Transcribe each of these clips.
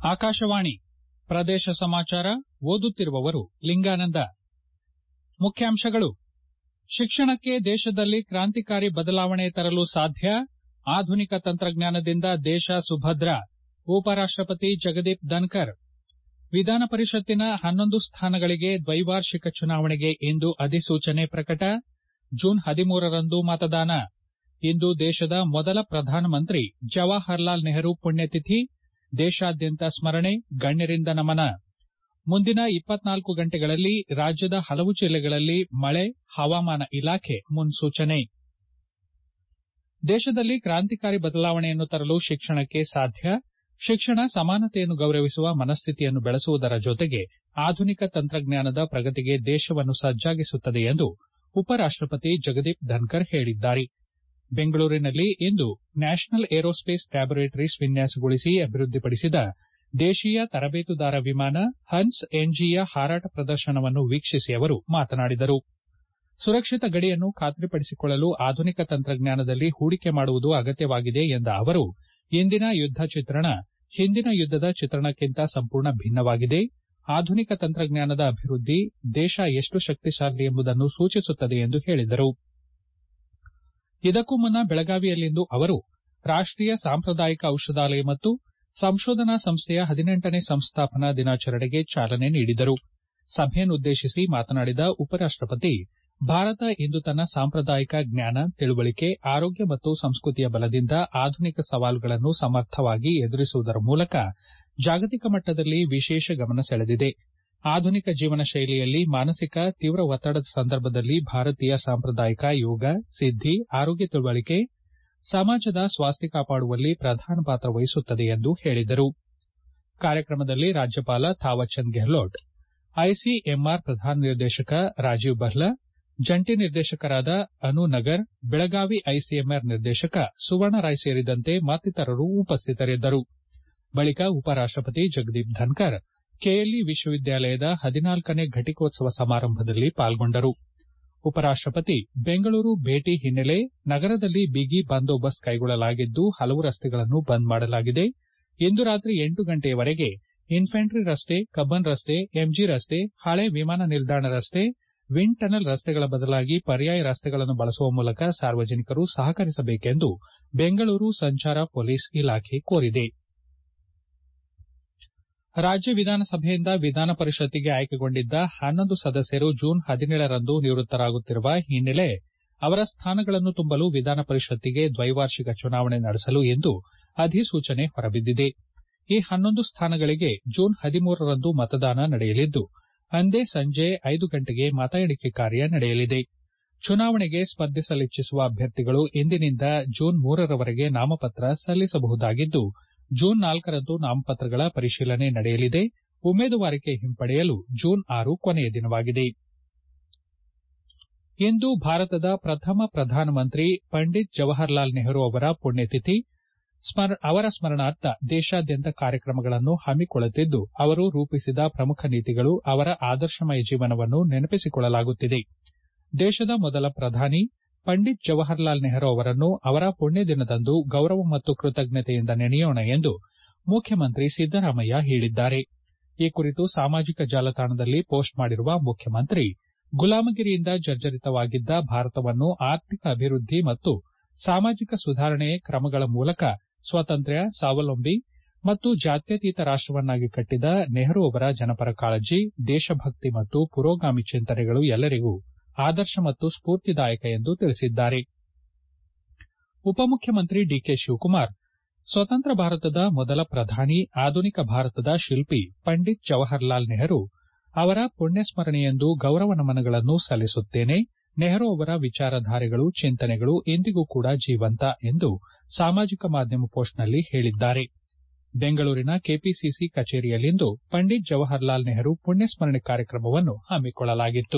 ಆಕಾಶವಾಣಿ ಪ್ರದೇಶ ಸಮಾಚಾರ ಓದುತ್ತಿರುವವರು ಲಿಂಗಾನಂದ ಮುಖ್ಯಾಂಶಗಳು ಶಿಕ್ಷಣಕ್ಕೆ ದೇಶದಲ್ಲಿ ಕ್ರಾಂತಿಕಾರಿ ಬದಲಾವಣೆ ತರಲು ಸಾಧ್ಯ ಆಧುನಿಕ ತಂತ್ರಜ್ಞಾನದಿಂದ ದೇಶ ಸುಭದ್ರ ಉಪರಾಷ್ಟಪತಿ ಜಗದೀಪ್ ಧನ್ಕರ್ ವಿಧಾನ ಪರಿಷತ್ತಿನ ಹನ್ನೊಂದು ಸ್ಥಾನಗಳಿಗೆ ದ್ವೈವಾರ್ಷಿಕ ಚುನಾವಣೆಗೆ ಇಂದು ಅಧಿಸೂಚನೆ ಪ್ರಕಟ ಜೂನ್ ಹದಿಮೂರರಂದು ಮತದಾನ ಇಂದು ದೇಶದ ಮೊದಲ ಪ್ರಧಾನಮಂತ್ರಿ ಜವಾಹರಲಾಲ್ ನೆಹರು ಪುಣ್ಯತಿಥಿ ದೇಶಾದ್ಯಂತ ಸ್ಮರಣೆ ಗಣ್ಯರಿಂದ ನಮನ ಮುಂದಿನ ಇಪ್ಪತ್ನಾಲ್ಕು ಗಂಟೆಗಳಲ್ಲಿ ರಾಜ್ಯದ ಹಲವು ಜಿಲ್ಲೆಗಳಲ್ಲಿ ಮಳೆ ಹವಾಮಾನ ಇಲಾಖೆ ಮುನ್ಸೂಚನೆ ದೇಶದಲ್ಲಿ ಕ್ರಾಂತಿಕಾರಿ ಬದಲಾವಣೆಯನ್ನು ತರಲು ಶಿಕ್ಷಣಕ್ಕೆ ಸಾಧ್ಯ ಶಿಕ್ಷಣ ಸಮಾನತೆಯನ್ನು ಗೌರವಿಸುವ ಮನಸ್ಥಿತಿಯನ್ನು ಬೆಳೆಸುವುದರ ಜೊತೆಗೆ ಆಧುನಿಕ ತಂತ್ರಜ್ಞಾನದ ಪ್ರಗತಿಗೆ ದೇಶವನ್ನು ಸಜ್ಜಾಗಿಸುತ್ತದೆ ಎಂದು ಉಪರಾಷ್ಟಪತಿ ಜಗದೀಪ್ ಧನ್ಕರ್ ಹೇಳಿದ್ದಾರೆ ಬೆಂಗಳೂರಿನಲ್ಲಿ ಇಂದು ನ್ಯಾಷನಲ್ ಏರೋಸ್ಪೇಸ್ ಲ್ಯಾಬೊರೇಟರೀಸ್ ವಿನ್ಯಾಸಗೊಳಿಸಿ ಅಭಿವೃದ್ದಿಪಡಿಸಿದ ದೇಶೀಯ ತರಬೇತುದಾರ ವಿಮಾನ ಹನ್ಸ್ ಎನ್ಜಿಯ ಹಾರಾಟ ಪ್ರದರ್ಶನವನ್ನು ವೀಕ್ಷಿಸಿ ಅವರು ಮಾತನಾಡಿದರು ಸುರಕ್ಷಿತ ಗಡಿಯನ್ನು ಖಾತ್ರಿಪಡಿಸಿಕೊಳ್ಳಲು ಆಧುನಿಕ ತಂತ್ರಜ್ಞಾನದಲ್ಲಿ ಹೂಡಿಕೆ ಮಾಡುವುದು ಅಗತ್ಯವಾಗಿದೆ ಎಂದ ಅವರು ಇಂದಿನ ಯುದ್ದ ಚಿತ್ರಣ ಹಿಂದಿನ ಯುದ್ದದ ಚಿತ್ರಣಕ್ಕಿಂತ ಸಂಪೂರ್ಣ ಭಿನ್ನವಾಗಿದೆ ಆಧುನಿಕ ತಂತ್ರಜ್ಞಾನದ ಅಭಿವೃದ್ದಿ ದೇಶ ಎಷ್ಟು ಶಕ್ತಿಶಾಲಿ ಎಂಬುದನ್ನು ಸೂಚಿಸುತ್ತದೆ ಎಂದು ಹೇಳಿದರು ಇದಕ್ಕೂ ಮುನ್ನ ಬೆಳಗಾವಿಯಲ್ಲಿಂದು ಅವರು ರಾಷ್ಟೀಯ ಸಾಂಪ್ರದಾಯಿಕ ಔಷಧಾಲಯ ಮತ್ತು ಸಂಶೋಧನಾ ಸಂಸ್ಥೆಯ ಹದಿನೆಂಟನೇ ಸಂಸ್ಥಾಪನಾ ದಿನಾಚರಣೆಗೆ ಚಾಲನೆ ನೀಡಿದರು ಸಭೆಯನ್ನುದ್ದೇಶಿಸಿ ಮಾತನಾಡಿದ ಉಪರಾಷ್ಟಪತಿ ಭಾರತ ಇಂದು ತನ್ನ ಸಾಂಪ್ರದಾಯಿಕ ಜ್ಞಾನ ತಿಳುವಳಿಕೆ ಆರೋಗ್ಯ ಮತ್ತು ಸಂಸ್ಕೃತಿಯ ಬಲದಿಂದ ಆಧುನಿಕ ಸವಾಲುಗಳನ್ನು ಸಮರ್ಥವಾಗಿ ಎದುರಿಸುವುದರ ಮೂಲಕ ಜಾಗತಿಕ ಮಟ್ಟದಲ್ಲಿ ವಿಶೇಷ ಗಮನ ಸೆಳೆದಿದೆ ಆಧುನಿಕ ಜೀವನ ಶೈಲಿಯಲ್ಲಿ ಮಾನಸಿಕ ತೀವ್ರ ಒತ್ತಡದ ಸಂದರ್ಭದಲ್ಲಿ ಭಾರತೀಯ ಸಾಂಪ್ರದಾಯಿಕ ಯೋಗ ಸಿದ್ದಿ ಆರೋಗ್ಯ ತಿಳುವಳಿಕೆ ಸಮಾಜದ ಸ್ವಾಸ್ಥ್ಯ ಕಾಪಾಡುವಲ್ಲಿ ಪ್ರಧಾನ ಪಾತ್ರ ವಹಿಸುತ್ತದೆ ಎಂದು ಹೇಳಿದರು ಕಾರ್ಯಕ್ರಮದಲ್ಲಿ ರಾಜ್ಯಪಾಲ ಥಾವರ್ಚಂದ್ ಗೆಹ್ಲೋಟ್ ಐಸಿಎಂಆರ್ ಪ್ರಧಾನ ನಿರ್ದೇಶಕ ರಾಜೀವ್ ಬರ್ಲಾ ಜಂಟಿ ನಿರ್ದೇಶಕರಾದ ಅನು ನಗರ್ ಬೆಳಗಾವಿ ಐಸಿಎಂಆರ್ ನಿರ್ದೇಶಕ ಸುವರ್ಣ ರಾಯ್ ಸೇರಿದಂತೆ ಮತ್ತಿತರರು ಉಪಸ್ಥಿತರಿದ್ದರು ಬಳಿಕ ಉಪರಾಷ್ಟಪತಿ ಜಗದೀಪ್ ಧನ್ಕರ್ ಕೆಎಲ್ಇ ವಿಶ್ವವಿದ್ಯಾಲಯದ ಹದಿನಾಲ್ಕನೇ ಘಟಿಕೋತ್ಸವ ಸಮಾರಂಭದಲ್ಲಿ ಪಾಲ್ಗೊಂಡರು ಉಪರಾಷ್ಟಪತಿ ಬೆಂಗಳೂರು ಭೇಟಿ ಹಿನ್ನೆಲೆ ನಗರದಲ್ಲಿ ಬಿಗಿ ಬಂದೋಬಸ್ತ್ ಕೈಗೊಳ್ಳಲಾಗಿದ್ದು ಹಲವು ರಸ್ತೆಗಳನ್ನು ಬಂದ್ ಮಾಡಲಾಗಿದೆ ಇಂದು ರಾತ್ರಿ ಎಂಟು ಗಂಟೆಯವರೆಗೆ ಇನ್ಫೆಂಟ್ರಿ ರಸ್ತೆ ಕಬ್ಬನ್ ರಸ್ತೆ ಎಂಜಿ ರಸ್ತೆ ಹಳೆ ವಿಮಾನ ನಿಲ್ದಾಣ ರಸ್ತೆ ವಿಂಡ್ ಟನಲ್ ರಸ್ತೆಗಳ ಬದಲಾಗಿ ಪರ್ಯಾಯ ರಸ್ತೆಗಳನ್ನು ಬಳಸುವ ಮೂಲಕ ಸಾರ್ವಜನಿಕರು ಸಹಕರಿಸಬೇಕೆಂದು ಬೆಂಗಳೂರು ಸಂಚಾರ ಪೊಲೀಸ್ ಇಲಾಖೆ ಕೋರಿದೆ ರಾಜ್ಯ ವಿಧಾನಸಭೆಯಿಂದ ವಿಧಾನ ಪರಿಷತ್ತಿಗೆ ಆಯ್ಕೆಗೊಂಡಿದ್ದ ಹನ್ನೊಂದು ಸದಸ್ಯರು ಜೂನ್ ಹದಿನೇಳರಂದು ನಿವೃತ್ತರಾಗುತ್ತಿರುವ ಹಿನ್ನೆಲೆ ಅವರ ಸ್ಥಾನಗಳನ್ನು ತುಂಬಲು ವಿಧಾನ ಪರಿಷತ್ತಿಗೆ ದ್ವೈವಾರ್ಷಿಕ ಚುನಾವಣೆ ನಡೆಸಲು ಇಂದು ಅಧಿಸೂಚನೆ ಹೊರಬಿದ್ದಿದೆ ಈ ಹನ್ನೊಂದು ಸ್ಥಾನಗಳಿಗೆ ಜೂನ್ ಹದಿಮೂರರಂದು ಮತದಾನ ನಡೆಯಲಿದ್ದು ಅಂದೇ ಸಂಜೆ ಐದು ಗಂಟೆಗೆ ಮತ ಎಣಿಕೆ ಕಾರ್ಯ ನಡೆಯಲಿದೆ ಚುನಾವಣೆಗೆ ಸ್ಪರ್ಧಿಸಲಿಚ್ಛಿಸುವ ಅಭ್ಯರ್ಥಿಗಳು ಇಂದಿನಿಂದ ಜೂನ್ ಮೂರರವರೆಗೆ ನಾಮಪತ್ರ ಸಲ್ಲಿಸಬಹುದಾಗಿದ್ದು ಜೂನ್ ನಾಲ್ಕರಂದು ನಾಮಪತ್ರಗಳ ಪರಿಶೀಲನೆ ನಡೆಯಲಿದೆ ಉಮೇದುವಾರಿಕೆ ಹಿಂಪಡೆಯಲು ಜೂನ್ ಆರು ಕೊನೆಯ ದಿನವಾಗಿದೆ ಇಂದು ಭಾರತದ ಪ್ರಥಮ ಪ್ರಧಾನಮಂತ್ರಿ ಪಂಡಿತ್ ಜವಾಹರಲಾಲ್ ನೆಹರು ಅವರ ಪುಣ್ಯತಿಥಿ ಅವರ ಸ್ಮರಣಾರ್ಥ ದೇಶಾದ್ಯಂತ ಕಾರ್ಯಕ್ರಮಗಳನ್ನು ಹಮ್ಮಿಕೊಳ್ಳುತ್ತಿದ್ದು ಅವರು ರೂಪಿಸಿದ ಪ್ರಮುಖ ನೀತಿಗಳು ಅವರ ಆದರ್ಶಮಯ ಜೀವನವನ್ನು ನೆನಪಿಸಿಕೊಳ್ಳಲಾಗುತ್ತಿದೆ ದೇಶದ ಮೊದಲ ಪ್ರಧಾನಿ ಪಂಡಿತ್ ಜವಾಹರಲಾಲ್ ನೆಹರು ಅವರನ್ನು ಅವರ ಪುಣ್ಯ ದಿನದಂದು ಗೌರವ ಮತ್ತು ಕೃತಜ್ಞತೆಯಿಂದ ನೆನೆಯೋಣ ಎಂದು ಮುಖ್ಯಮಂತ್ರಿ ಸಿದ್ದರಾಮಯ್ಯ ಹೇಳಿದ್ದಾರೆ ಈ ಕುರಿತು ಸಾಮಾಜಿಕ ಜಾಲತಾಣದಲ್ಲಿ ಪೋಸ್ಟ್ ಮಾಡಿರುವ ಮುಖ್ಯಮಂತ್ರಿ ಗುಲಾಮಗಿರಿಯಿಂದ ಜರ್ಜರಿತವಾಗಿದ್ದ ಭಾರತವನ್ನು ಆರ್ಥಿಕ ಅಭಿವೃದ್ಧಿ ಮತ್ತು ಸಾಮಾಜಿಕ ಸುಧಾರಣೆ ಕ್ರಮಗಳ ಮೂಲಕ ಸ್ವಾತಂತ್ರ್ಯ ಸ್ವಾವಲಂಬಿ ಮತ್ತು ಜಾತ್ಯತೀತ ರಾಷ್ಟವನ್ನಾಗಿ ಕಟ್ಟಿದ ನೆಹರು ಅವರ ಜನಪರ ಕಾಳಜಿ ದೇಶಭಕ್ತಿ ಮತ್ತು ಪುರೋಗಾಮಿ ಚಿಂತನೆಗಳು ಎಲ್ಲರಿಗೂ ಆದರ್ಶ ಮತ್ತು ಸ್ಫೂರ್ತಿದಾಯಕ ಎಂದು ತಿಳಿಸಿದ್ದಾರೆ ಉಪಮುಖ್ಯಮಂತ್ರಿ ಡಿಕೆ ಶಿವಕುಮಾರ್ ಸ್ವತಂತ್ರ ಭಾರತದ ಮೊದಲ ಪ್ರಧಾನಿ ಆಧುನಿಕ ಭಾರತದ ಶಿಲ್ಪಿ ಪಂಡಿತ್ ಜವಾಹರಲಾಲ್ ನೆಹರು ಅವರ ಪುಣ್ಯಸ್ಮರಣೆಯಂದು ಗೌರವ ನಮನಗಳನ್ನು ಸಲ್ಲಿಸುತ್ತೇನೆ ನೆಹರು ಅವರ ವಿಚಾರಧಾರೆಗಳು ಚಿಂತನೆಗಳು ಇಂದಿಗೂ ಕೂಡ ಜೀವಂತ ಎಂದು ಸಾಮಾಜಿಕ ಮಾಧ್ಯಮ ಪೋಸ್ಟ್ನಲ್ಲಿ ಹೇಳಿದ್ದಾರೆ ಬೆಂಗಳೂರಿನ ಕೆಪಿಸಿಸಿ ಕಚೇರಿಯಲ್ಲಿಂದು ಪಂಡಿತ್ ಜವಾಹರಲಾಲ್ ನೆಹರು ಪುಣ್ಯಸ್ಮರಣೆ ಕಾರ್ಯಕ್ರಮವನ್ನು ಹಮ್ಮಿಕೊಳ್ಳಲಾಗಿತ್ತು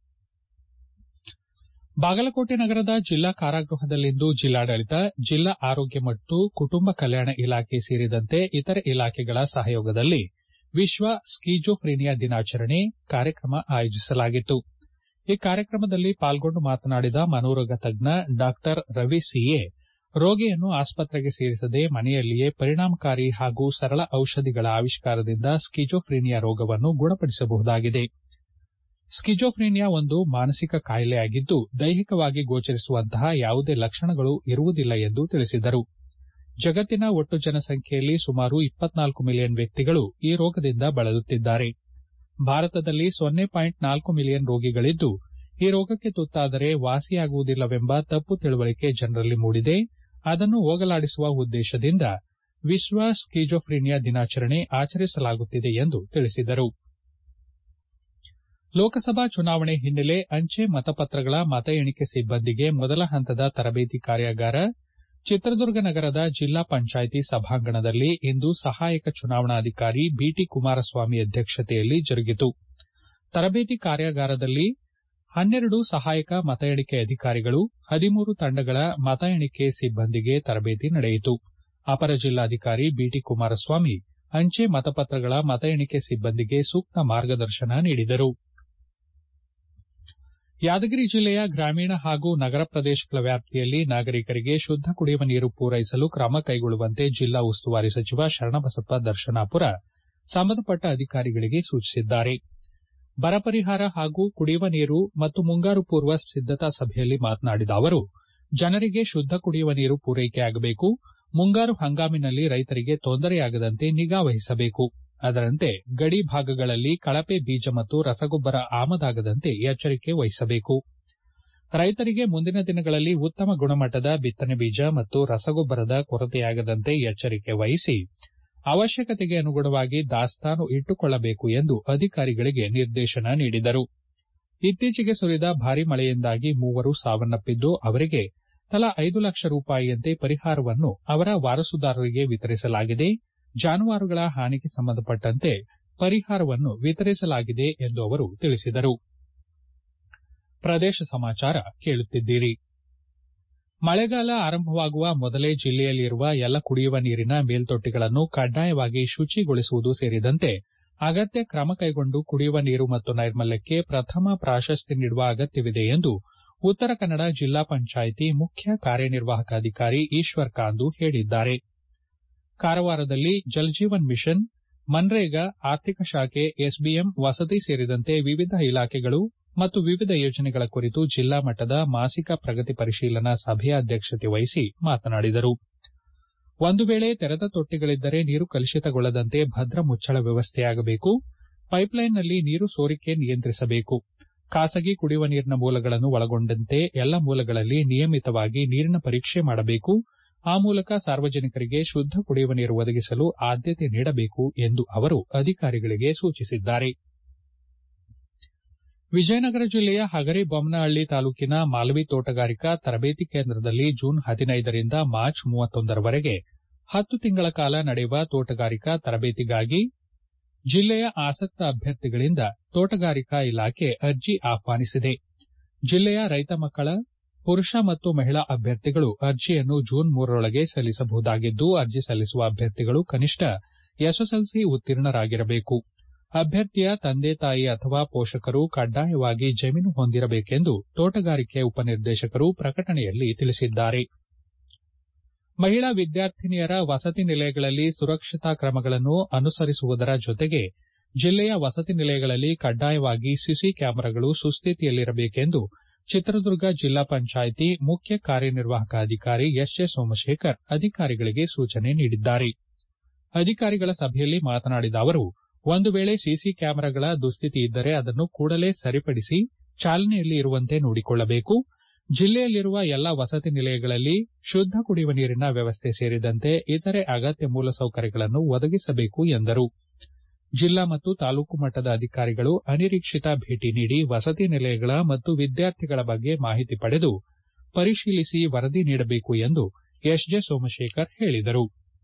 ಬಾಗಲಕೋಟೆ ನಗರದ ಜಿಲ್ಲಾ ಕಾರಾಗೃಹದಲ್ಲಿಂದು ಜಿಲ್ಲಾಡಳಿತ ಜಿಲ್ಲಾ ಆರೋಗ್ಯ ಮತ್ತು ಕುಟುಂಬ ಕಲ್ಯಾಣ ಇಲಾಖೆ ಸೇರಿದಂತೆ ಇತರೆ ಇಲಾಖೆಗಳ ಸಹಯೋಗದಲ್ಲಿ ವಿಶ್ವ ಸ್ಕೀಜೋಫ್ರೀನಿಯಾ ದಿನಾಚರಣೆ ಕಾರ್ಯಕ್ರಮ ಆಯೋಜಿಸಲಾಗಿತ್ತು ಈ ಕಾರ್ಯಕ್ರಮದಲ್ಲಿ ಪಾಲ್ಗೊಂಡು ಮಾತನಾಡಿದ ಮನೋರೋಗ ತಜ್ಞ ಡಾ ರವಿ ಸಿಎ ರೋಗಿಯನ್ನು ಆಸ್ಪತ್ರೆಗೆ ಸೇರಿಸದೆ ಮನೆಯಲ್ಲಿಯೇ ಪರಿಣಾಮಕಾರಿ ಹಾಗೂ ಸರಳ ಔಷಧಿಗಳ ಆವಿಷ್ಕಾರದಿಂದ ಸ್ಕಿಜೋಫ್ರಿನಿಯಾ ರೋಗವನ್ನು ಗುಣಪಡಿಸಬಹುದಾಗಿದೆ ಸ್ಕಿಜೋಫ್ರಿನಿಯಾ ಒಂದು ಮಾನಸಿಕ ಕಾಯಿಲೆಯಾಗಿದ್ದು ದೈಹಿಕವಾಗಿ ಗೋಚರಿಸುವಂತಹ ಯಾವುದೇ ಲಕ್ಷಣಗಳು ಇರುವುದಿಲ್ಲ ಎಂದು ತಿಳಿಸಿದರು ಜಗತ್ತಿನ ಒಟ್ಟು ಜನಸಂಖ್ಯೆಯಲ್ಲಿ ಸುಮಾರು ಇಪ್ಪತ್ನಾಲ್ಕು ಮಿಲಿಯನ್ ವ್ಯಕ್ತಿಗಳು ಈ ರೋಗದಿಂದ ಬಳಲುತ್ತಿದ್ದಾರೆ ಭಾರತದಲ್ಲಿ ಸೊನ್ನೆ ಪಾಯಿಂಟ್ ನಾಲ್ಕು ಮಿಲಿಯನ್ ರೋಗಿಗಳಿದ್ದು ಈ ರೋಗಕ್ಕೆ ತುತ್ತಾದರೆ ವಾಸಿಯಾಗುವುದಿಲ್ಲವೆಂಬ ತಪ್ಪು ತಿಳುವಳಿಕೆ ಜನರಲ್ಲಿ ಮೂಡಿದೆ ಅದನ್ನು ಹೋಗಲಾಡಿಸುವ ಉದ್ದೇಶದಿಂದ ವಿಶ್ವ ಸ್ಕಿಜೋಫ್ರಿನಿಯಾ ದಿನಾಚರಣೆ ಆಚರಿಸಲಾಗುತ್ತಿದೆ ಎಂದು ತಿಳಿಸಿದರು ಲೋಕಸಭಾ ಚುನಾವಣೆ ಹಿನ್ನೆಲೆ ಅಂಚೆ ಮತಪತ್ರಗಳ ಮತ ಎಣಿಕೆ ಸಿಬ್ಬಂದಿಗೆ ಮೊದಲ ಹಂತದ ತರಬೇತಿ ಕಾರ್ಯಾಗಾರ ಚಿತ್ರದುರ್ಗ ನಗರದ ಜಿಲ್ಲಾ ಪಂಚಾಯಿತಿ ಸಭಾಂಗಣದಲ್ಲಿ ಇಂದು ಸಹಾಯಕ ಚುನಾವಣಾಧಿಕಾರಿ ಬಿಟಿ ಕುಮಾರಸ್ವಾಮಿ ಅಧ್ಯಕ್ಷತೆಯಲ್ಲಿ ಜರುಗಿತು ತರಬೇತಿ ಕಾರ್ಯಾಗಾರದಲ್ಲಿ ಹನ್ನೆರಡು ಸಹಾಯಕ ಮತ ಎಣಿಕೆ ಅಧಿಕಾರಿಗಳು ಹದಿಮೂರು ತಂಡಗಳ ಮತ ಎಣಿಕೆ ಸಿಬ್ಬಂದಿಗೆ ತರಬೇತಿ ನಡೆಯಿತು ಅಪರ ಜಿಲ್ಲಾಧಿಕಾರಿ ಬಿಟಿ ಕುಮಾರಸ್ವಾಮಿ ಅಂಚೆ ಮತಪತ್ರಗಳ ಮತ ಎಣಿಕೆ ಸಿಬ್ಬಂದಿಗೆ ಸೂಕ್ತ ಮಾರ್ಗದರ್ಶನ ನೀಡಿದರು ಯಾದಗಿರಿ ಜಿಲ್ಲೆಯ ಗ್ರಾಮೀಣ ಹಾಗೂ ನಗರ ಪ್ರದೇಶಗಳ ವ್ಯಾಪ್ತಿಯಲ್ಲಿ ನಾಗರಿಕರಿಗೆ ಶುದ್ದ ಕುಡಿಯುವ ನೀರು ಪೂರೈಸಲು ಕ್ರಮ ಕೈಗೊಳ್ಳುವಂತೆ ಜಿಲ್ಲಾ ಉಸ್ತುವಾರಿ ಸಚಿವ ಶರಣಬಸಪ್ಪ ದರ್ಶನಾಪುರ ಸಂಬಂಧಪಟ್ಟ ಅಧಿಕಾರಿಗಳಿಗೆ ಸೂಚಿಸಿದ್ದಾರೆ ಬರ ಪರಿಹಾರ ಹಾಗೂ ಕುಡಿಯುವ ನೀರು ಮತ್ತು ಮುಂಗಾರು ಪೂರ್ವ ಸಿದ್ದತಾ ಸಭೆಯಲ್ಲಿ ಮಾತನಾಡಿದ ಅವರು ಜನರಿಗೆ ಶುದ್ದ ಕುಡಿಯುವ ನೀರು ಪೂರೈಕೆಯಾಗಬೇಕು ಮುಂಗಾರು ಹಂಗಾಮಿನಲ್ಲಿ ರೈತರಿಗೆ ತೊಂದರೆಯಾಗದಂತೆ ನಿಗಾ ವಹಿಸಬೇಕು ಅದರಂತೆ ಗಡಿ ಭಾಗಗಳಲ್ಲಿ ಕಳಪೆ ಬೀಜ ಮತ್ತು ರಸಗೊಬ್ಬರ ಆಮದಾಗದಂತೆ ಎಚ್ಚರಿಕೆ ವಹಿಸಬೇಕು ರೈತರಿಗೆ ಮುಂದಿನ ದಿನಗಳಲ್ಲಿ ಉತ್ತಮ ಗುಣಮಟ್ಟದ ಬಿತ್ತನೆ ಬೀಜ ಮತ್ತು ರಸಗೊಬ್ಬರದ ಕೊರತೆಯಾಗದಂತೆ ಎಚ್ಚರಿಕೆ ವಹಿಸಿ ಅವಶ್ಯಕತೆಗೆ ಅನುಗುಣವಾಗಿ ದಾಸ್ತಾನು ಇಟ್ಟುಕೊಳ್ಳಬೇಕು ಎಂದು ಅಧಿಕಾರಿಗಳಿಗೆ ನಿರ್ದೇಶನ ನೀಡಿದರು ಇತ್ತೀಚೆಗೆ ಸುರಿದ ಭಾರೀ ಮಳೆಯಿಂದಾಗಿ ಮೂವರು ಸಾವನ್ನಪ್ಪಿದ್ದು ಅವರಿಗೆ ತಲಾ ಐದು ಲಕ್ಷ ರೂಪಾಯಿಯಂತೆ ಪರಿಹಾರವನ್ನು ಅವರ ವಾರಸುದಾರರಿಗೆ ವಿತರಿಸಲಾಗಿದೆ ಜಾನುವಾರುಗಳ ಹಾನಿಗೆ ಸಂಬಂಧಪಟ್ಟಂತೆ ಪರಿಹಾರವನ್ನು ವಿತರಿಸಲಾಗಿದೆ ಎಂದು ಅವರು ತಿಳಿಸಿದರು ಪ್ರದೇಶ ಸಮಾಚಾರ ಕೇಳುತ್ತಿದ್ದೀರಿ ಮಳೆಗಾಲ ಆರಂಭವಾಗುವ ಮೊದಲೇ ಜಿಲ್ಲೆಯಲ್ಲಿರುವ ಎಲ್ಲ ಕುಡಿಯುವ ನೀರಿನ ಮೇಲ್ತೊಟ್ಟಿಗಳನ್ನು ಕಡ್ಡಾಯವಾಗಿ ಶುಚಿಗೊಳಿಸುವುದು ಸೇರಿದಂತೆ ಅಗತ್ಯ ಕ್ರಮ ಕೈಗೊಂಡು ಕುಡಿಯುವ ನೀರು ಮತ್ತು ನೈರ್ಮಲ್ಯಕ್ಕೆ ಪ್ರಥಮ ಪ್ರಾಶಸ್ತ್ಯ ನೀಡುವ ಅಗತ್ಯವಿದೆ ಎಂದು ಉತ್ತರ ಕನ್ನಡ ಜಿಲ್ಲಾ ಪಂಚಾಯಿತಿ ಮುಖ್ಯ ಕಾರ್ಯನಿರ್ವಾಹಕ ಅಧಿಕಾರಿ ಈಶ್ವರ್ ಕಾಂದು ಹೇಳಿದ್ದಾರೆ ಕಾರವಾರದಲ್ಲಿ ಜಲ್ಜೀವನ್ ಮಿಷನ್ ಮನ್ರೇಗಾ ಆರ್ಥಿಕ ಶಾಖೆ ಎಸ್ಬಿಎಂ ವಸತಿ ಸೇರಿದಂತೆ ವಿವಿಧ ಇಲಾಖೆಗಳು ಮತ್ತು ವಿವಿಧ ಯೋಜನೆಗಳ ಕುರಿತು ಜಿಲ್ಲಾ ಮಟ್ಟದ ಮಾಸಿಕ ಪ್ರಗತಿ ಪರಿಶೀಲನಾ ಸಭೆಯ ಅಧ್ಯಕ್ಷತೆ ವಹಿಸಿ ಮಾತನಾಡಿದರು ಒಂದು ವೇಳೆ ತೆರೆದ ತೊಟ್ಟಿಗಳಿದ್ದರೆ ನೀರು ಕಲುಷಿತಗೊಳ್ಳದಂತೆ ಭದ್ರ ಮುಚ್ಚಳ ವ್ಯವಸ್ಥೆಯಾಗಬೇಕು ಪೈಪ್ಲೈನ್ನಲ್ಲಿ ನೀರು ಸೋರಿಕೆ ನಿಯಂತ್ರಿಸಬೇಕು ಖಾಸಗಿ ಕುಡಿಯುವ ನೀರಿನ ಮೂಲಗಳನ್ನು ಒಳಗೊಂಡಂತೆ ಎಲ್ಲ ಮೂಲಗಳಲ್ಲಿ ನಿಯಮಿತವಾಗಿ ನೀರಿನ ಪರೀಕ್ಷೆ ಮಾಡಬೇಕು ಆ ಮೂಲಕ ಸಾರ್ವಜನಿಕರಿಗೆ ಶುದ್ದ ಕುಡಿಯುವ ನೀರು ಒದಗಿಸಲು ಆದ್ಯತೆ ನೀಡಬೇಕು ಎಂದು ಅವರು ಅಧಿಕಾರಿಗಳಿಗೆ ಸೂಚಿಸಿದ್ದಾರೆ ವಿಜಯನಗರ ಜಿಲ್ಲೆಯ ಹಗರಿಬೊಮ್ಮನಹಳ್ಳಿ ತಾಲೂಕಿನ ಮಾಲವಿ ತೋಟಗಾರಿಕಾ ತರಬೇತಿ ಕೇಂದ್ರದಲ್ಲಿ ಜೂನ್ ಹದಿನೈದರಿಂದ ಮಾರ್ಚ್ ಮೂವತ್ತೊಂದರವರೆಗೆ ಹತ್ತು ತಿಂಗಳ ಕಾಲ ನಡೆಯುವ ತೋಟಗಾರಿಕಾ ತರಬೇತಿಗಾಗಿ ಜಿಲ್ಲೆಯ ಆಸಕ್ತ ಅಭ್ಯರ್ಥಿಗಳಿಂದ ತೋಟಗಾರಿಕಾ ಇಲಾಖೆ ಅರ್ಜಿ ಆಹ್ವಾನಿಸಿದೆ ಜಿಲ್ಲೆಯ ರೈತ ಮಕ್ಕಳ ಪುರುಷ ಮತ್ತು ಮಹಿಳಾ ಅಭ್ಯರ್ಥಿಗಳು ಅರ್ಜಿಯನ್ನು ಜೂನ್ ಮೂರರೊಳಗೆ ಸಲ್ಲಿಸಬಹುದಾಗಿದ್ದು ಅರ್ಜಿ ಸಲ್ಲಿಸುವ ಅಭ್ಯರ್ಥಿಗಳು ಕನಿಷ್ಠ ಎಸ್ಎಸ್ಎಲ್ಸಿ ಉತ್ತೀರ್ಣರಾಗಿರಬೇಕು ಅಭ್ಯರ್ಥಿಯ ತಂದೆ ತಾಯಿ ಅಥವಾ ಪೋಷಕರು ಕಡ್ಡಾಯವಾಗಿ ಜಮೀನು ಹೊಂದಿರಬೇಕೆಂದು ತೋಟಗಾರಿಕೆ ಉಪನಿರ್ದೇಶಕರು ಪ್ರಕಟಣೆಯಲ್ಲಿ ತಿಳಿಸಿದ್ದಾರೆ ಮಹಿಳಾ ವಿದ್ಯಾರ್ಥಿನಿಯರ ವಸತಿ ನಿಲಯಗಳಲ್ಲಿ ಸುರಕ್ಷತಾ ಕ್ರಮಗಳನ್ನು ಅನುಸರಿಸುವುದರ ಜೊತೆಗೆ ಜಿಲ್ಲೆಯ ವಸತಿ ನಿಲಯಗಳಲ್ಲಿ ಕಡ್ಡಾಯವಾಗಿ ಸಿಸಿ ಕ್ಯಾಮೆರಾಗಳು ಸುಸ್ಥಿತಿಯಲ್ಲಿರಬೇಕೆಂದು ಚಿತ್ರದುರ್ಗ ಜಿಲ್ಲಾ ಪಂಚಾಯಿತಿ ಮುಖ್ಯ ಕಾರ್ಯನಿರ್ವಾಹಕ ಅಧಿಕಾರಿ ಎಸ್ ಜೆ ಸೋಮಶೇಖರ್ ಅಧಿಕಾರಿಗಳಿಗೆ ಸೂಚನೆ ನೀಡಿದ್ದಾರೆ ಅಧಿಕಾರಿಗಳ ಸಭೆಯಲ್ಲಿ ಮಾತನಾಡಿದ ಅವರು ಒಂದು ವೇಳೆ ಸಿಸಿ ಕ್ಯಾಮೆರಾಗಳ ದುಸ್ಥಿತಿ ಇದ್ದರೆ ಅದನ್ನು ಕೂಡಲೇ ಸರಿಪಡಿಸಿ ಚಾಲನೆಯಲ್ಲಿ ಇರುವಂತೆ ನೋಡಿಕೊಳ್ಳಬೇಕು ಜಿಲ್ಲೆಯಲ್ಲಿರುವ ಎಲ್ಲಾ ವಸತಿ ನಿಲಯಗಳಲ್ಲಿ ಶುದ್ದ ಕುಡಿಯುವ ನೀರಿನ ವ್ಯವಸ್ಥೆ ಸೇರಿದಂತೆ ಇತರೆ ಅಗತ್ಯ ಮೂಲಸೌಕರ್ಯಗಳನ್ನು ಒದಗಿಸಬೇಕು ಎಂದರು ಜಿಲ್ಲಾ ಮತ್ತು ತಾಲೂಕು ಮಟ್ಟದ ಅಧಿಕಾರಿಗಳು ಅನಿರೀಕ್ಷಿತ ಭೇಟಿ ನೀಡಿ ವಸತಿ ನಿಲಯಗಳ ಮತ್ತು ವಿದ್ಯಾರ್ಥಿಗಳ ಬಗ್ಗೆ ಮಾಹಿತಿ ಪಡೆದು ಪರಿಶೀಲಿಸಿ ವರದಿ ನೀಡಬೇಕು ಎಂದು ಎಸ್ ಜೆ ಸೋಮಶೇಖರ್ ಹೇಳಿದರು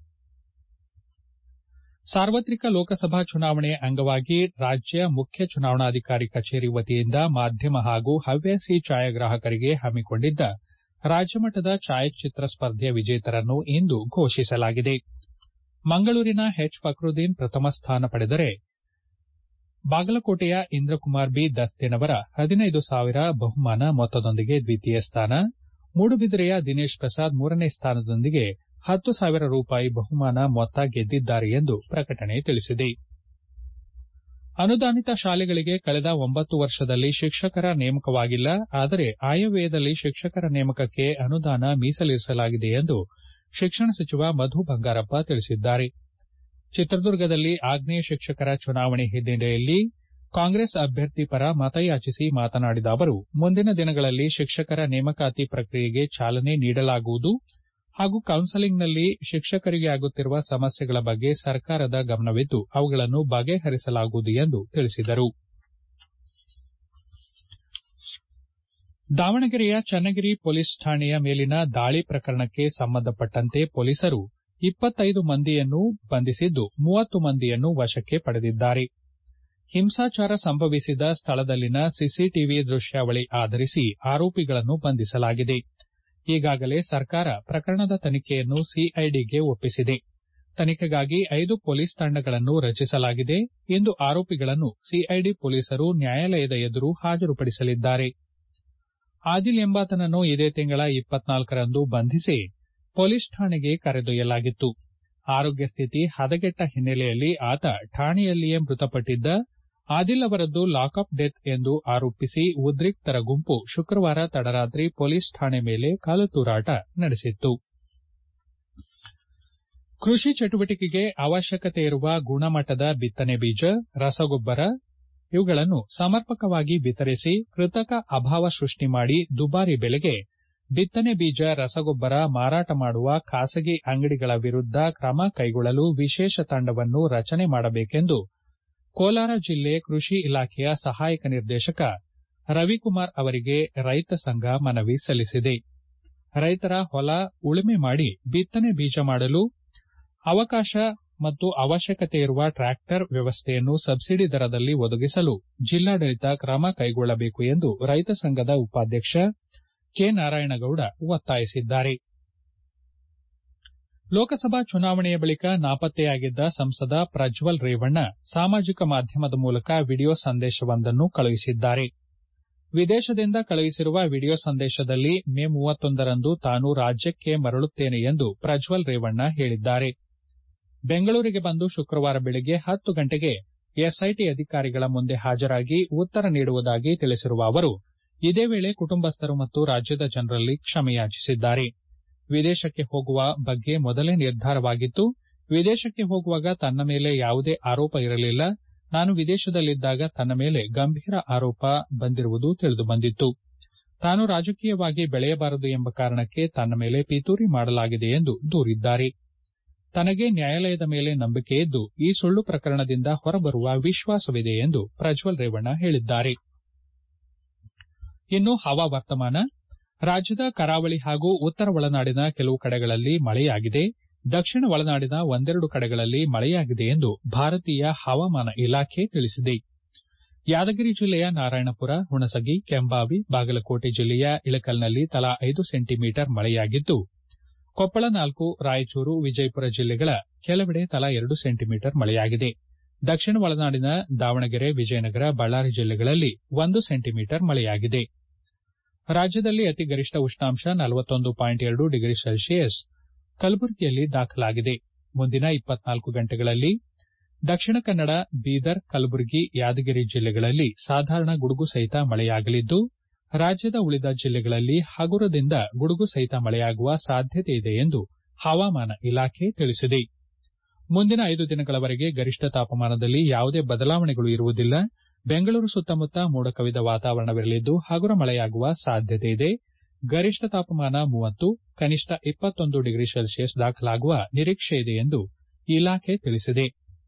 ಸಾರ್ವತ್ರಿಕ ಲೋಕಸಭಾ ಚುನಾವಣೆ ಅಂಗವಾಗಿ ರಾಜ್ಯ ಮುಖ್ಯ ಚುನಾವಣಾಧಿಕಾರಿ ಕಚೇರಿ ವತಿಯಿಂದ ಮಾಧ್ಯಮ ಹಾಗೂ ಹವ್ಯಾಸಿ ಛಾಯಾಗ್ರಾಹಕರಿಗೆ ಹಮ್ಮಿಕೊಂಡಿದ್ದ ರಾಜ್ಯಮಟ್ಟದ ಛಾಯಾಚಿತ್ರ ಸ್ಪರ್ಧೆಯ ವಿಜೇತರನ್ನು ಇಂದು ಘೋಷಿಸಲಾಗಿದೆ ಮಂಗಳೂರಿನ ಎಚ್ ಫಕ್ರುದ್ದೀನ್ ಪ್ರಥಮ ಸ್ಥಾನ ಪಡೆದರೆ ಬಾಗಲಕೋಟೆಯ ಇಂದ್ರಕುಮಾರ್ ಬಿ ದಸ್ತೇನವರ ಹದಿನೈದು ಸಾವಿರ ಬಹುಮಾನ ಮೊತ್ತದೊಂದಿಗೆ ದ್ವಿತೀಯ ಸ್ಥಾನ ಮೂಡುಬಿದಿರೆಯ ದಿನೇಶ್ ಪ್ರಸಾದ್ ಮೂರನೇ ಸ್ಥಾನದೊಂದಿಗೆ ಹತ್ತು ಸಾವಿರ ರೂಪಾಯಿ ಬಹುಮಾನ ಮೊತ್ತ ಗೆದ್ದಿದ್ದಾರೆ ಎಂದು ಪ್ರಕಟಣೆ ತಿಳಿಸಿದೆ ಅನುದಾನಿತ ಶಾಲೆಗಳಿಗೆ ಕಳೆದ ಒಂಬತ್ತು ವರ್ಷದಲ್ಲಿ ಶಿಕ್ಷಕರ ನೇಮಕವಾಗಿಲ್ಲ ಆದರೆ ಆಯವ್ಯಯದಲ್ಲಿ ಶಿಕ್ಷಕರ ನೇಮಕಕ್ಕೆ ಅನುದಾನ ಮೀಸಲಿರಿಸಲಾಗಿದೆ ಎಂದು ಶಿಕ್ಷಣ ಸಚಿವ ಮಧು ಬಂಗಾರಪ್ಪ ತಿಳಿಸಿದ್ದಾರೆ ಚಿತ್ರದುರ್ಗದಲ್ಲಿ ಆಗ್ನೇಯ ಶಿಕ್ಷಕರ ಚುನಾವಣೆ ಹಿನ್ನೆಲೆಯಲ್ಲಿ ಕಾಂಗ್ರೆಸ್ ಅಭ್ಯರ್ಥಿ ಪರ ಮತಯಾಚಿಸಿ ಮಾತನಾಡಿದ ಅವರು ಮುಂದಿನ ದಿನಗಳಲ್ಲಿ ಶಿಕ್ಷಕರ ನೇಮಕಾತಿ ಪ್ರಕ್ರಿಯೆಗೆ ಚಾಲನೆ ನೀಡಲಾಗುವುದು ಹಾಗೂ ಕೌನ್ಸೆಲಿಂಗ್ನಲ್ಲಿ ಶಿಕ್ಷಕರಿಗೆ ಆಗುತ್ತಿರುವ ಸಮಸ್ಯೆಗಳ ಬಗ್ಗೆ ಸರ್ಕಾರದ ಗಮನವಿದ್ದು ಅವುಗಳನ್ನು ಬಗೆಹರಿಸಲಾಗುವುದು ಎಂದು ತಿಳಿಸಿದರು ದಾವಣಗೆರೆಯ ಚನ್ನಗಿರಿ ಪೊಲೀಸ್ ಠಾಣೆಯ ಮೇಲಿನ ದಾಳಿ ಪ್ರಕರಣಕ್ಕೆ ಸಂಬಂಧಪಟ್ಟಂತೆ ಪೊಲೀಸರು ಇಪ್ಪತ್ತೈದು ಮಂದಿಯನ್ನು ಬಂಧಿಸಿದ್ದು ಮೂವತ್ತು ಮಂದಿಯನ್ನು ವಶಕ್ಕೆ ಪಡೆದಿದ್ದಾರೆ ಹಿಂಸಾಚಾರ ಸಂಭವಿಸಿದ ಸ್ಥಳದಲ್ಲಿನ ಸಿಸಿಟಿವಿ ದೃಶ್ಯಾವಳಿ ಆಧರಿಸಿ ಆರೋಪಿಗಳನ್ನು ಬಂಧಿಸಲಾಗಿದೆ ಈಗಾಗಲೇ ಸರ್ಕಾರ ಪ್ರಕರಣದ ತನಿಖೆಯನ್ನು ಸಿಐಡಿಗೆ ಒಪ್ಪಿಸಿದೆ ತನಿಖೆಗಾಗಿ ಐದು ಪೊಲೀಸ್ ತಂಡಗಳನ್ನು ರಚಿಸಲಾಗಿದೆ ಇಂದು ಆರೋಪಿಗಳನ್ನು ಸಿಐಡಿ ಪೊಲೀಸರು ನ್ಯಾಯಾಲಯದ ಎದುರು ಹಾಜರುಪಡಿಸಲಿದ್ದಾರೆ ಆದಿಲ್ ಎಂಬಾತನನ್ನು ಇದೇ ತಿಂಗಳ ಇಪ್ಪತ್ನಾಲ್ಕರಂದು ಬಂಧಿಸಿ ಪೊಲೀಸ್ ಠಾಣೆಗೆ ಕರೆದೊಯ್ಯಲಾಗಿತ್ತು ಆರೋಗ್ಯ ಸ್ಥಿತಿ ಹದಗೆಟ್ಟ ಹಿನ್ನೆಲೆಯಲ್ಲಿ ಆತ ಠಾಣೆಯಲ್ಲಿಯೇ ಮೃತಪಟ್ಟಿದ್ದ ಆದಿಲ್ ಅವರದ್ದು ಲಾಕಪ್ ಡೆತ್ ಎಂದು ಆರೋಪಿಸಿ ಉದ್ರಿಕ್ತರ ಗುಂಪು ಶುಕ್ರವಾರ ತಡರಾತ್ರಿ ಪೊಲೀಸ್ ಠಾಣೆ ಮೇಲೆ ಕಾಲುತೂರಾಟ ನಡೆಸಿತ್ತು ಕೃಷಿ ಚಟುವಟಿಕೆಗೆ ಅವಶ್ಯಕತೆ ಇರುವ ಗುಣಮಟ್ಟದ ಬಿತ್ತನೆ ಬೀಜ ರಸಗೊಬ್ಬರ ಇವುಗಳನ್ನು ಸಮರ್ಪಕವಾಗಿ ವಿತರಿಸಿ ಕೃತಕ ಅಭಾವ ಸೃಷ್ಟಿ ಮಾಡಿ ದುಬಾರಿ ಬೆಲೆಗೆ ಬಿತ್ತನೆ ಬೀಜ ರಸಗೊಬ್ಬರ ಮಾರಾಟ ಮಾಡುವ ಖಾಸಗಿ ಅಂಗಡಿಗಳ ವಿರುದ್ದ ಕ್ರಮ ಕೈಗೊಳ್ಳಲು ವಿಶೇಷ ತಂಡವನ್ನು ರಚನೆ ಮಾಡಬೇಕೆಂದು ಕೋಲಾರ ಜಿಲ್ಲೆ ಕೃಷಿ ಇಲಾಖೆಯ ಸಹಾಯಕ ನಿರ್ದೇಶಕ ರವಿಕುಮಾರ್ ಅವರಿಗೆ ರೈತ ಸಂಘ ಮನವಿ ಸಲ್ಲಿಸಿದೆ ರೈತರ ಹೊಲ ಉಳುಮೆ ಮಾಡಿ ಬಿತ್ತನೆ ಬೀಜ ಮಾಡಲು ಅವಕಾಶ ಮತ್ತು ಅವಶ್ಯಕತೆ ಇರುವ ಟ್ರ್ಯಾಕ್ಟರ್ ವ್ಯವಸ್ಥೆಯನ್ನು ಸಬ್ಸಿಡಿ ದರದಲ್ಲಿ ಒದಗಿಸಲು ಜಿಲ್ಲಾಡಳಿತ ಕ್ರಮ ಕೈಗೊಳ್ಳಬೇಕು ಎಂದು ರೈತ ಸಂಘದ ಉಪಾಧ್ಯಕ್ಷ ಕೆ ನಾರಾಯಣಗೌಡ ಒತ್ತಾಯಿಸಿದ್ದಾರೆ ಲೋಕಸಭಾ ಚುನಾವಣೆಯ ಬಳಿಕ ನಾಪತ್ತೆಯಾಗಿದ್ದ ಸಂಸದ ಪ್ರಜ್ವಲ್ ರೇವಣ್ಣ ಸಾಮಾಜಿಕ ಮಾಧ್ಯಮದ ಮೂಲಕ ವಿಡಿಯೋ ಸಂದೇಶವೊಂದನ್ನು ಕಳುಹಿಸಿದ್ದಾರೆ ವಿದೇಶದಿಂದ ಕಳುಹಿಸಿರುವ ವಿಡಿಯೋ ಸಂದೇಶದಲ್ಲಿ ಮೇ ಮೂವತ್ತೊಂದರಂದು ತಾನು ರಾಜ್ಯಕ್ಕೆ ಮರಳುತ್ತೇನೆ ಎಂದು ಪ್ರಜ್ವಲ್ ರೇವಣ್ಣ ಹೇಳಿದ್ದಾರೆ ಬೆಂಗಳೂರಿಗೆ ಬಂದು ಶುಕ್ರವಾರ ಬೆಳಗ್ಗೆ ಹತ್ತು ಗಂಟೆಗೆ ಎಸ್ಐಟಿ ಅಧಿಕಾರಿಗಳ ಮುಂದೆ ಹಾಜರಾಗಿ ಉತ್ತರ ನೀಡುವುದಾಗಿ ತಿಳಿಸಿರುವ ಅವರು ಇದೇ ವೇಳೆ ಕುಟುಂಬಸ್ಥರು ಮತ್ತು ರಾಜ್ಯದ ಜನರಲ್ಲಿ ಕ್ಷಮೆಯಾಚಿಸಿದ್ದಾರೆ ವಿದೇಶಕ್ಕೆ ಹೋಗುವ ಬಗ್ಗೆ ಮೊದಲೇ ನಿರ್ಧಾರವಾಗಿತ್ತು ವಿದೇಶಕ್ಕೆ ಹೋಗುವಾಗ ತನ್ನ ಮೇಲೆ ಯಾವುದೇ ಆರೋಪ ಇರಲಿಲ್ಲ ನಾನು ವಿದೇಶದಲ್ಲಿದ್ದಾಗ ತನ್ನ ಮೇಲೆ ಗಂಭೀರ ಆರೋಪ ಬಂದಿರುವುದು ತಿಳಿದುಬಂದಿತ್ತು ತಾನು ರಾಜಕೀಯವಾಗಿ ಬೆಳೆಯಬಾರದು ಎಂಬ ಕಾರಣಕ್ಕೆ ತನ್ನ ಮೇಲೆ ಪಿತೂರಿ ಮಾಡಲಾಗಿದೆ ಎಂದು ದೂರಿದ್ದಾರೆ ತನಗೆ ನ್ಯಾಯಾಲಯದ ಮೇಲೆ ನಂಬಿಕೆ ಇದ್ದು ಈ ಸುಳ್ಳು ಪ್ರಕರಣದಿಂದ ಹೊರಬರುವ ವಿಶ್ವಾಸವಿದೆ ಎಂದು ಪ್ರಜ್ವಲ್ ರೇವಣ್ಣ ಹೇಳಿದ್ದಾರೆ ಇನ್ನು ಹವಾವರ್ತಮಾನ ರಾಜ್ಯದ ಕರಾವಳಿ ಹಾಗೂ ಉತ್ತರ ಒಳನಾಡಿನ ಕೆಲವು ಕಡೆಗಳಲ್ಲಿ ಮಳೆಯಾಗಿದೆ ದಕ್ಷಿಣ ಒಳನಾಡಿನ ಒಂದೆರಡು ಕಡೆಗಳಲ್ಲಿ ಮಳೆಯಾಗಿದೆ ಎಂದು ಭಾರತೀಯ ಹವಾಮಾನ ಇಲಾಖೆ ತಿಳಿಸಿದೆ ಯಾದಗಿರಿ ಜಿಲ್ಲೆಯ ನಾರಾಯಣಪುರ ಹುಣಸಗಿ ಕೆಂಬಾವಿ ಬಾಗಲಕೋಟೆ ಜಿಲ್ಲೆಯ ಇಳಕಲ್ನಲ್ಲಿ ತಲಾ ಐದು ಸೆಂಟಿಮೀಟರ್ ಮಳೆಯಾಗಿದ್ದು ಕೊಪ್ಪಳ ನಾಲ್ಕು ರಾಯಚೂರು ವಿಜಯಪುರ ಜಿಲ್ಲೆಗಳ ಕೆಲವೆಡೆ ತಲಾ ಎರಡು ಸೆಂಟಿಮೀಟರ್ ಮಳೆಯಾಗಿದೆ ದಕ್ಷಿಣ ಒಳನಾಡಿನ ದಾವಣಗೆರೆ ವಿಜಯನಗರ ಬಳ್ಳಾರಿ ಜಿಲ್ಲೆಗಳಲ್ಲಿ ಒಂದು ಸೆಂಟಿಮೀಟರ್ ಮಳೆಯಾಗಿದೆ ರಾಜ್ಯದಲ್ಲಿ ಅತಿ ಗರಿಷ್ಠ ಉಷ್ಣಾಂಶ ನಲವತ್ತೊಂದು ಪಾಯಿಂಟ್ ಎರಡು ಡಿಗ್ರಿ ಸೆಲ್ಸಿಯಸ್ ಕಲಬುರಗಿಯಲ್ಲಿ ದಾಖಲಾಗಿದೆ ಮುಂದಿನ ಇಪ್ಪತ್ನಾಲ್ಕು ಗಂಟೆಗಳಲ್ಲಿ ದಕ್ಷಿಣ ಕನ್ನಡ ಬೀದರ್ ಕಲಬುರಗಿ ಯಾದಗಿರಿ ಜಿಲ್ಲೆಗಳಲ್ಲಿ ಸಾಧಾರಣ ಗುಡುಗು ಸಹಿತ ಮಳೆಯಾಗಲಿದ್ದು ರಾಜ್ಯದ ಉಳಿದ ಜಿಲ್ಲೆಗಳಲ್ಲಿ ಹಗುರದಿಂದ ಗುಡುಗು ಸಹಿತ ಮಳೆಯಾಗುವ ಸಾಧ್ಯತೆ ಇದೆ ಎಂದು ಹವಾಮಾನ ಇಲಾಖೆ ತಿಳಿಸಿದೆ ಮುಂದಿನ ಐದು ದಿನಗಳವರೆಗೆ ಗರಿಷ್ಠ ತಾಪಮಾನದಲ್ಲಿ ಯಾವುದೇ ಬದಲಾವಣೆಗಳು ಇರುವುದಿಲ್ಲ ಬೆಂಗಳೂರು ಸುತ್ತಮುತ್ತ ಮೋಡ ಕವಿದ ವಾತಾವರಣವಿರಲಿದ್ದು ಹಗುರ ಮಳೆಯಾಗುವ ಸಾಧ್ಯತೆ ಇದೆ ಗರಿಷ್ಠ ತಾಪಮಾನ ಮೂವತ್ತು ಕನಿಷ್ಠ ಇಪ್ಪತ್ತೊಂದು ಡಿಗ್ರಿ ಸೆಲ್ಸಿಯಸ್ ದಾಖಲಾಗುವ ನಿರೀಕ್ಷೆ ಇದೆ ಎಂದು ಇಲಾಖೆ ತಿಳಿಸಿದೆ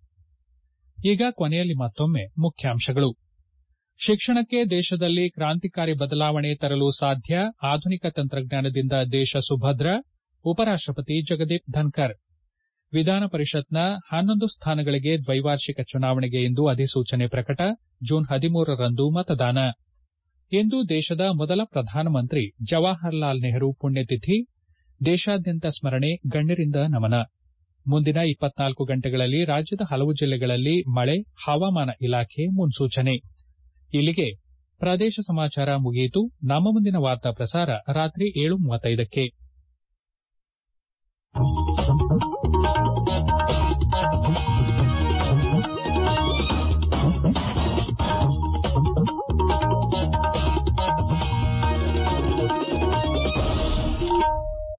ಈಗ ಕೊನೆಯಲ್ಲಿ ಮತ್ತೊಮ್ಮೆ ಮುಖ್ಯಾಂಶಗಳು ಶಿಕ್ಷಣಕ್ಕೆ ದೇಶದಲ್ಲಿ ಕ್ರಾಂತಿಕಾರಿ ಬದಲಾವಣೆ ತರಲು ಸಾಧ್ಯ ಆಧುನಿಕ ತಂತ್ರಜ್ಞಾನದಿಂದ ದೇಶ ಸುಭದ್ರ ಉಪರಾಷ್ಟಪತಿ ಜಗದೀಪ್ ಧನ್ಕರ್ ವಿಧಾನ ಪರಿಷತ್ನ ಹನ್ನೊಂದು ಸ್ಥಾನಗಳಿಗೆ ದ್ವೈವಾರ್ಷಿಕ ಚುನಾವಣೆಗೆ ಇಂದು ಅಧಿಸೂಚನೆ ಪ್ರಕಟ ಜೂನ್ ಹದಿಮೂರರಂದು ಮತದಾನ ಇಂದು ದೇಶದ ಮೊದಲ ಪ್ರಧಾನಮಂತ್ರಿ ಜವಾಹರಲಾಲ್ ನೆಹರು ಪುಣ್ಯತಿಥಿ ದೇಶಾದ್ಯಂತ ಸ್ಮರಣೆ ಗಣ್ಯರಿಂದ ನಮನ ಮುಂದಿನ ಇಪ್ಪತ್ನಾಲ್ಕು ಗಂಟೆಗಳಲ್ಲಿ ರಾಜ್ಯದ ಹಲವು ಜಿಲ್ಲೆಗಳಲ್ಲಿ ಮಳೆ ಹವಾಮಾನ ಇಲಾಖೆ ಮುನ್ಸೂಚನೆ ಇಲ್ಲಿಗೆ ಪ್ರದೇಶ ಸಮಾಚಾರ ಮುಗಿಯಿತು ನಮ್ಮ ಮುಂದಿನ ವಾರ್ತಾ ಪ್ರಸಾರ ರಾತ್ರಿ ಏಳು ಮೂವತ್ತೈದಕ್ಕೆ